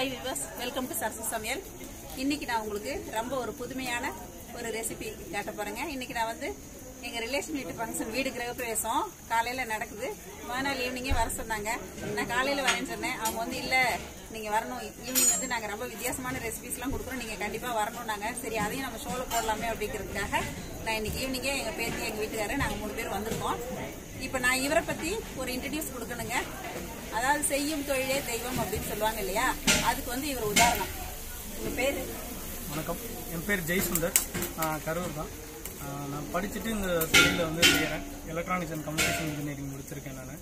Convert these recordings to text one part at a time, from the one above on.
Hi viewers welcome to Sarasu Samayal இன்னைக்கு நான் உங்களுக்கு ரொம்ப ஒரு புதுமையான ஒரு ரெசிபி காட்ட போறேங்க இன்னைக்கு நான் வந்து எங்க ரிலேஷன் வீட்டு ஃபங்க்ஷன் வீடு கிரகப்பிரவேசம் காலையில நடக்குது மறுநாள் ஈவினிங்கே வர சொன்னாங்க நான் காலையில வரேன்னு சொன்னேன் அவங்க வந்து இல்ல நீங்க வரணும் ஈவினிங் வந்து நாங்க ரொம்ப வித்தியாசமான ரெசிபிஸ் எல்லாம் கொடுக்குறோம் நீங்க கண்டிப்பா வரணும் நாங்க சரி அதையும் நம்ம ஷோல போடலாமே அப்படிங்கிறதுக்காக நான் இன்னைக்கு ஈவினிங்கே எங்க பேத்தி எங்க வீட்டுக்காரர் நாங்க மூணு பேர் வந்திருக்கோம் இப்ப நான் இவரை பத்தி ஒரு இன்ட்ரடியூஸ் கொடுக்கணுங்க அதாவது செய்யும் தொழிலே தெய்வம் அப்படின்னு சொல்லுவாங்க இல்லையா அதுக்கு வந்து இவர் உதாரணம் உங்க பேரு வணக்கம் என் பேர் ஜெய்சுந்தர் நான் கரூர் தான் ஆஹ் நான் படிச்சுட்டு இந்த தொழிலில் வந்து செய்கிறேன் எலக்ட்ரானிக்ஸ் அண்ட் கம்யூனிகேஷன் இன்ஜினியரிங் முடிச்சிருக்கேன் நான்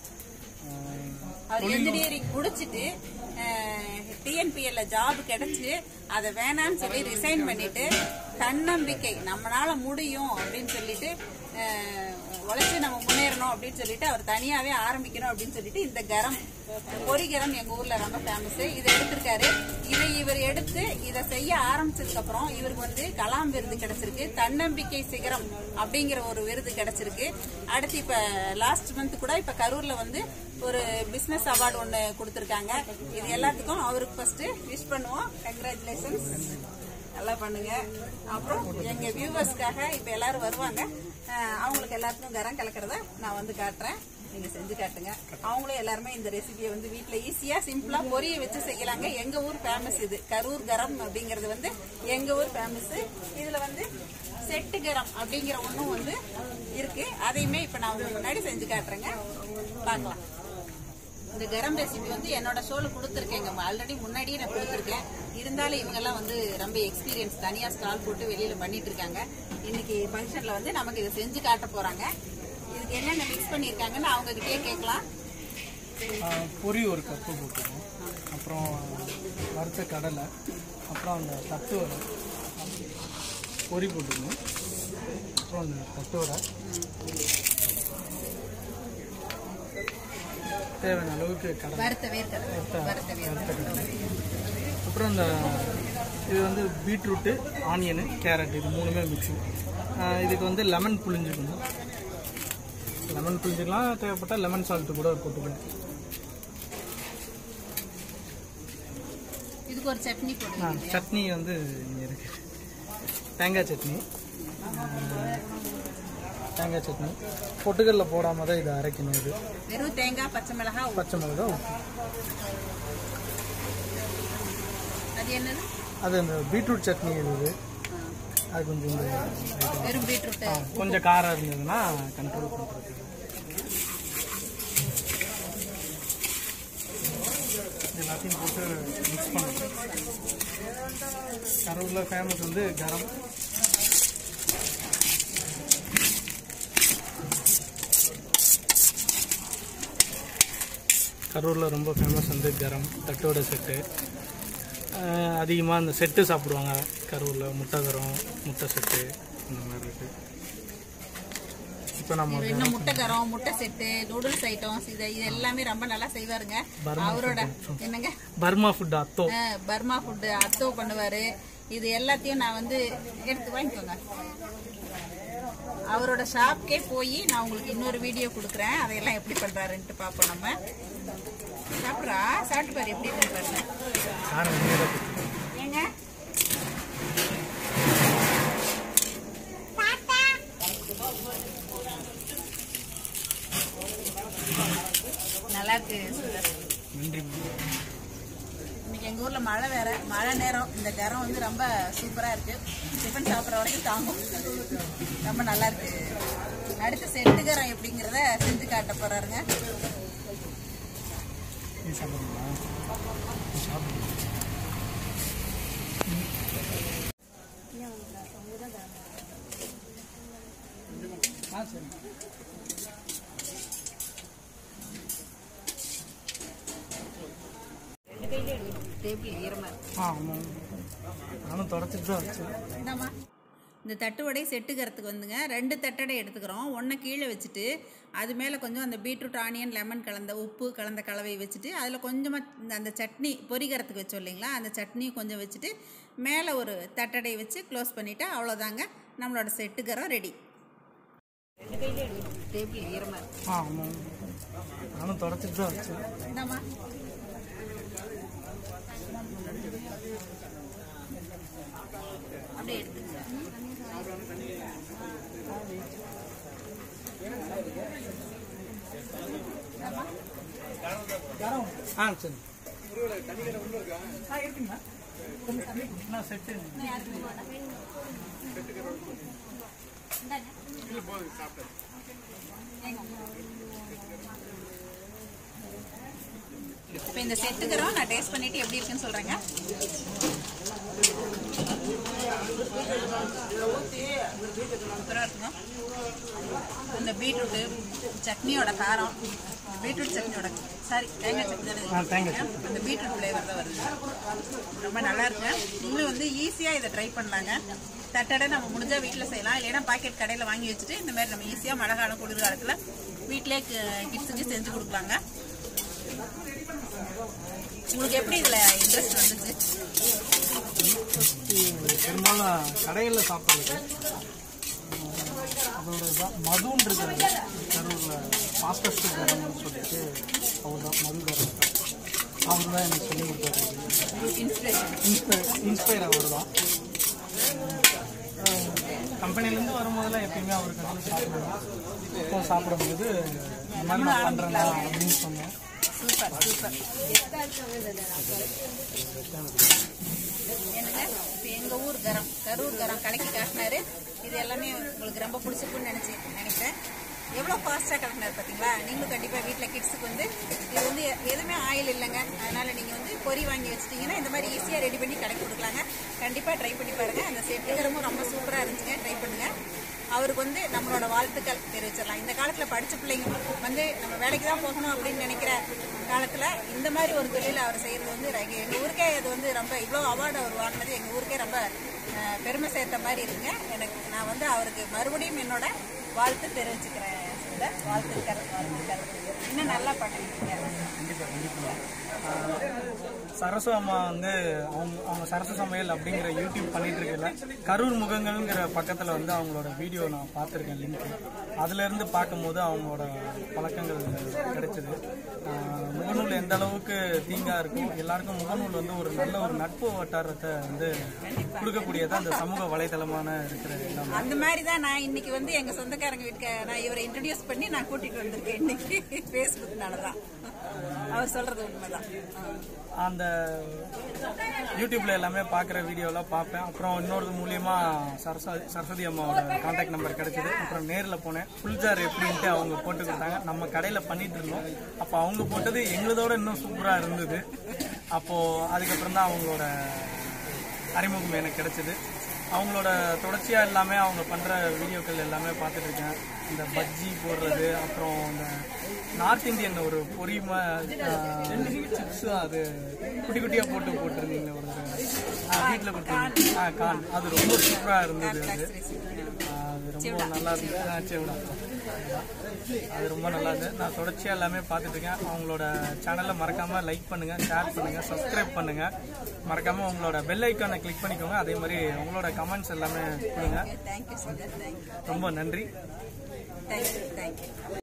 அவர் இன்ஜினியரிங் முடிச்சிட்டு டிஎன்பிஎல்ல ஜாப் கிடைச்சு அதை வேணாம்னு சொல்லி ரிசைன் பண்ணிட்டு தன்னம்பிக்கை நம்மளால முடியும் அப்படின்னு சொல்லிட்டு அஹ், உழைச்சு நம்ம முன்னேறணும் அப்படின்னு சொல்லிட்டு அவர் தனியாவே ஆரம்பிக்கணும் அப்படின்னு சொல்லிட்டு இந்த கரம் பொரிகரம் எங்க ஊர்ல ரொம்ப ஃபேமஸ் இதை எடுத்திருக்காரு இதை இவர் எடுத்து இதை செய்ய ஆரம்பிச்சதுக்கு அப்புறம் இவருக்கு வந்து கலாம் விருது கிடைச்சிருக்கு தன்னம்பிக்கை சிகரம் அப்படிங்கிற ஒரு விருது கிடைச்சிருக்கு அடுத்து இப்ப லாஸ்ட் மந்த் கூட இப்ப கரூர்ல வந்து ஒரு பிசினஸ் அவார்டு ஒன்னு கொடுத்திருக்காங்க இது எல்லாத்துக்கும் அவருக்கு ஃபர்ஸ்ட் விஷ் பண்ணுவோம் கங்க்ராச்சுலேஷன்ஸ் நல்லா பண்ணுங்க அப்புறம் எங்க வியூவர்ஸ்க்காக இப்ப எல்லாரும் வருவாங்க அஹ் அவங்களுக்கு எல்லாத்துக்கும் கரம் கலக்கிறத நான் வந்து காட்டுறேன் நீங்க செஞ்சு காட்டுங்க அவங்களும் எல்லாருமே இந்த ரெசிபியை வந்து வீட்ல ஈஸியா சிம்பிளா பொரிய வச்சு செய்யலாங்க எங்க ஊர் ஃபேமஸ் இது கரூர் கரம் அப்படிங்கறது வந்து எங்க ஊர் ஃபேமஸ் இதுல வந்து செட்டு கரம் அப்படிங்கிற ஒண்ணும் வந்து இருக்கு அதையுமே இப்ப நான் உங்களுக்கு முன்னாடி செஞ்சு காட்டுறேங்க பார்க்கலாம் இந்த கரம் ரெசிபி வந்து என்னோட ஷோல கொடுத்துருக்கேங்க ஆல்ரெடி முன்னாடியே நான் கொடுத்துருக்கேன் இருந்தாலும் இவங்க எல்லாம் வந்து ரொம்ப எக்ஸ்பீரியன்ஸ் தனியா ஸ்டால் போட்டு வெளியில பண்ணிட்டு இருக்காங்க இன்னைக்கு ஃபங்க்ஷன்ல வந்து நமக்கு இதை செஞ்சு காட்ட போறாங்க இதுக்கு என்னென்ன மிக்ஸ் பண்ணிருக்காங்கன்னு அவங்க கிட்டயே கேட்கலாம் பொரி ஒரு கப்பு போட்டுருக்கோம் அப்புறம் வறுத்த கடலை அப்புறம் அந்த தட்டு வடை பொரி போட்டுக்கணும் அப்புறம் அந்த தட்டு வடை தேவையான அளவுக்கு கடலை வறுத்த வேர்க்கடலை வறுத்த வேர்க்கடலை வறுத்த கடலை. அப்புறம் இந்த இது வந்து பீட்ரூட்டு ஆனியனு கேரட் இது மூணுமே மிக்ஸிங் இதுக்கு வந்து லெமன் புளிஞ்சுக்கணும் லெமன் புளிஞ்சுக்கலாம் தேவைப்பட்டால் லெமன் சால்ட்டு கூட போட்டுக்கலாம் இதுக்கு ஒரு சட்னி ஆ, போடுவீங்க சட்னி வந்து இங்கே இருக்கு தேங்காய் சட்னி ஆ, தேங்காய் சட்னி பொட்டுக்கல்ல போடாம தான் இதை அரைக்கணும் இது வெறும் தேங்காய் பச்சை மிளகாய் உப்பு. பச்சை மிளகா உப்பு அது என்னது அது அந்த பீட்ரூட் சட்னி இது ஆ. அது கொஞ்சம் இந்த வெறும் பீட்ரூட் ஆ, கொஞ்சம் காரம் இருந்ததுன்னா கண்ட்ரோல் பண்ணுறது எல்லாத்தையும் போட்டு மிக்ஸ் பண்ணணும் கரூரில் ஃபேமஸ் வந்து கரம் கரூரில் ரொம்ப ஃபேமஸ் வந்து கரம் தட்டோட செட்டு அதிகமாக அந்த செட்டு சாப்பிடுவாங்க கரூரில் முட்டை கரம் முட்டை செட்டு இந்த மாதிரி இருக்கு இப்போ நம்ம இன்னும் முட்டை கரம் முட்டை செட்டு நூடுல்ஸ் ஐட்டம்ஸ் இது இது எல்லாமே ரொம்ப நல்லா செய்வாருங்க அவரோட என்னங்க பர்மா ஃபுட் அத்தோ அஹ், பர்மா ஃபுட்டு அத்தோ பண்ணுவாரு இது எல்லாத்தையும் நான் வந்து எடுத்து வாங்கிக்கோங்க அவரோட ஷாப்க்கே போய் நான் உங்களுக்கு இன்னொரு வீடியோ கொடுக்குறேன் அதையெல்லாம் எப்படி பண்றாருன்ட்டு பார்ப்போம் நம்ம சாப்பிட்றா சாப்பிட்டு பாரு எப்படி இருக்குன்னு பாருங்க காரம் உண்மையாக தான் பிடிக்கும். ஏங்க நல்லா இருக்கு சுந்தர். நன்றி இன்னைக்கு எங்க ஊர்ல மழை வேற மழை நேரம் இந்த கரம் வந்து ரொம்ப சூப்பரா இருக்கு டிஃபன் சாப்பிட்ற வரைக்கும் தாங்கும் ரொம்ப நல்லா இருக்கு அடுத்து செட்டு கரம் எப்படிங்கிறத செஞ்சு காட்ட போறாருங்க நீ சாப்பிடுங்களா நீ சாப்பிடு ஆ சரி டேபிள் ஈரமா இருக்கு ஆ ஆமாம் நானும் தொடச்சிட்டு தான் வச்சேன் இந்தாம்மா இந்த தட்டு வடை செட்டுக்கிறதுக்கு வந்துங்க ரெண்டு தட்டடை எடுத்துக்கிறோம் ஒன்றை கீழே வச்சுட்டு அது மேலே கொஞ்சம் அந்த பீட்ரூட் ஆனியன் லெமன் கலந்த உப்பு கலந்த கலவை வச்சுட்டு அதில் கொஞ்சமாக அந்த சட்னி பொரிக்கிறதுக்கு வச்சோம் இல்லைங்களா அந்த சட்னியும் கொஞ்சம் வச்சுட்டு மேலே ஒரு தட்டடை வச்சு க்ளோஸ் பண்ணிட்டா அவ்வளோதாங்க நம்மளோட செட்டுக்கரம் ரெடி டேபிள் ஈரமாக இருக்கு ஆ ஆமாம் நானும் தொடச்சிட்டு தான் வச்சேன் இந்தாம்மா ஆ சரி ஆ இருக்குங்கண்ணா கொஞ்சம் தண்ணி கொடுங்கண்ணா செட்டு இப்போ இந்த செட்டுக்கிறோம் நான் டேஸ்ட் பண்ணிட்டு எப்படி இருக்குன்னு சொல்றேங்க சூப்பராக இருக்குங்க இந்த பீட்ரூட்டு சட்னியோட காரம் பீட்ரூட் சட்னியோட சாரி தேங்காய் சட்னி தானே இது? ஆ தேங்காய் சட்னி. அந்த பீட்ரூட் ஃப்ளேவர் தான் வருது ரொம்ப நல்லா இருக்குங்க நீங்களும் வந்து ஈஸியாக இதை ட்ரை பண்ணலாங்க தட்டடை நம்ம முடிஞ்சா வீட்டில் செய்யலாம் இல்லைன்னா பாக்கெட் கடையில் வாங்கி வச்சுட்டு இந்த மாதிரி நம்ம ஈஸியாக மழை காலம் குளிர்காலத்தில் வீட்டிலே கிட்ஸுக்கு செஞ்சு கொடுக்கலாங்க உங்களுக்கு எப்படி இதில் இன்ட்ரெஸ்ட் வந்துச்சு பெரும்பாலும் கடைகளில் சாப்பிட்றது அதோட இதான் மதுன்னு இருக்கிறது கரூரில் ஃபாஸ்டஸ்ட் கரம்னு சொல்லிட்டு அவர் தான் மது கரம் அவர் தான் எனக்கு சொல்லி கொடுத்தாரு உங்களுக்கு இன்ஸ்பிரேஷன் இன்ஸ்பயர் இன்ஸ்பயர் அவர் தான் கம்பெனிலேருந்து வரும்போதெல்லாம் எப்பயுமே அவர் கடையில் சாப்பிடுவோம் இப்போ சாப்பிடும்போது இந்த மாதிரி நான் பண்ணுறேன்னா அப்படின்னு சொன்னேன் சூப்பர் சூப்பர் என்னங்க இப்போ எங்கள் ஊர் கரம் கரூர் கரம் கலக்கி காட்டினாரு இது எல்லாமே உங்களுக்கு ரொம்ப பிடிச்சிருக்குன்னு நினச்சி நினைக்கிறேன் எவ்வளோ ஃபாஸ்ட்டாக கலக்கினார் பார்த்தீங்களா நீங்களும் கண்டிப்பாக வீட்டில் கிட்ஸுக்கு வந்து இது வந்து எதுவுமே ஆயில் இல்லைங்க அதனால் நீங்கள் வந்து பொரி வாங்கி வச்சிட்டிங்கன்னா இந்த மாதிரி ஈஸியாக ரெடி பண்ணி கலக்கி கொடுக்கலாங்க கண்டிப்பாக ட்ரை பண்ணி பாருங்கள் அந்த செட்டுகரமும் ரொம்ப சூப்பராக இருந்துச்சுங்க ட்ரை பண்ணுங்கள் அவருக்கு வந்து நம்மளோட வாழ்த்துக்கள் தெரிவிச்சிடலாம் இந்த காலத்துல படிச்ச பிள்ளைங்க வந்து நம்ம வேலைக்கு தான் போகணும் அப்படின்னு நினைக்கிற காலத்துல இந்த மாதிரி ஒரு தொழில் அவர் செய்யறது வந்து எங்க எங்க ஊருக்கே இது வந்து ரொம்ப இவ்வளோ அவார்டு அவர் வாங்கினது எங்க ஊருக்கே ரொம்ப அஹ், பெருமை சேர்த்த மாதிரி இருக்குங்க எனக்கு நான் வந்து அவருக்கு மறுபடியும் என்னோட வாழ்த்து தெரிவிச்சுக்கிறேன் சுந்தர். வாழ்த்துக்கள் வாழ்த்துக்கள் இன்னும் நல்லா பண்ணுவீங்க கண்டிப்பாக கண்டிப்பாக சரசு அம்மா வந்து அவங்க அவங்க சரசு சமையல் அப்படிங்கிற யூடியூப் பண்ணிட்டு இருக்கல கரூர் முகங்கள்ங்கிற பக்கத்தில் வந்து அவங்களோட வீடியோ நான் பார்த்துருக்கேன் லிங்க் அதுலேருந்து பார்க்கும்போது அவங்களோட பழக்கங்கள் கிடைச்சது ஆஹ் முகநூல் எந்த அளவுக்கு தீங்கா இருக்கும் எல்லாருக்கும் முகநூல் வந்து ஒரு நல்ல ஒரு நட்பு வட்டாரத்தை வந்து கொடுக்கக்கூடியது அந்த சமூக வலைதளமான இருக்கிற எல்லாமே அந்த மாதிரி தான் நான் இன்னைக்கு வந்து எங்க சொந்தக்காரங்க வீட்டுக்கு நான் இவரை இன்ட்ரடியூஸ் பண்ணி நான் கூட்டிட்டு வந்திருக்கேன் இன்னைக்கு ஃபேஸ்புக்னால தான் அவர் சொல்றது உண்மைதான் ஆ. அந்த யூடியூப்ல எல்லாமே பார்க்குற வீடியோலாம் பார்ப்பேன் அப்புறம் இன்னொரு மூலியமா சரஸ்வ சரஸ்வதி அம்மாவோட காண்டாக்ட் நம்பர் கிடைச்சது அப்புறம் நேரில் போனேன் ஃபுல் ஜார் எப்படின்ட்டு அவங்க போட்டு கொடுத்தாங்க நம்ம கடையில் பண்ணிட்டு இருந்தோம் அப்போ அவங்க போட்டது எங்களதோட இன்னும் சூப்பராக இருந்தது அப்போ அதுக்கப்புறம் தான் அவங்களோட அறிமுகம் எனக்கு கிடைச்சது அவங்களோட தொடர்ச்சியாக எல்லாமே அவங்க பண்ணுற வீடியோக்கள் எல்லாமே பார்த்துட்டு இருக்கேன் இந்த பஜ்ஜி போடுறது அப்புறம் இந்த நார்த் இந்தியன் ஒரு பொரிமா சிப்ஸ் அது குட்டி குட்டியாக போட்டு போட்டிருந்தீங்க ஒரு வீட்டில் கொடுத்துருந்தீங்க ஆ கான் அது ரொம்ப சூப்பராக இருந்தது அது ஆ, அது ரொம்ப நல்லா இருந்தது ஆ, சேவடா அது ரொம்ப நல்லா இருந்தது நான் தொடர்ச்சியாக எல்லாமே பார்த்துட்டு இருக்கேன் அவங்களோட சேனலை மறக்காமல் லைக் பண்ணுங்கள் ஷேர் பண்ணுங்கள் சப்ஸ்கிரைப் பண்ணுங்கள் மறக்காமல் உங்களோட பெல் ஐக்கானை கிளிக் பண்ணிக்கோங்க அதே மாதிரி உங்களோட கமெண்ட்ஸ் எல்லாமே கொடுங்க தேங்க்யூ சுந்தர் தேங்க்யூ ரொம்ப நன்றி தேங்க்யூ தேங்க்யூ